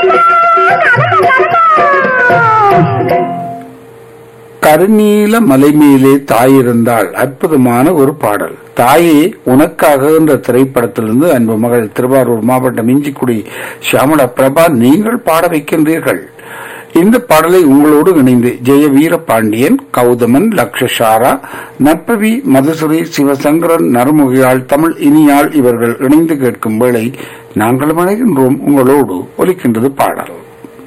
கருநீல மலை மேலே தாயிருந்தாள் அற்புதமான ஒரு பாடல் தாயே உனக்காக என்ற திரைப்படத்திலிருந்து அன்பு மகள் திருவாரூர் மாவட்டம் இஞ்சிக்குடி சியாமளா பிரபா நீங்கள் பாட வைக்கின்றீர்கள் இந்த பாடலை உங்களோடு இணைந்து ஜெய வீரபாண்டியன் கௌதமன் லக்ஷசாரா நற்பவி மதுசுரி சிவசங்கரன் நறுமுகியாள் தமிழ் இனியாள் இவர்கள் இணைந்து கேட்கும் வேளை நாங்கள் இணைகின்றோம் உங்களோடு ஒலிக்கின்றது பாடல்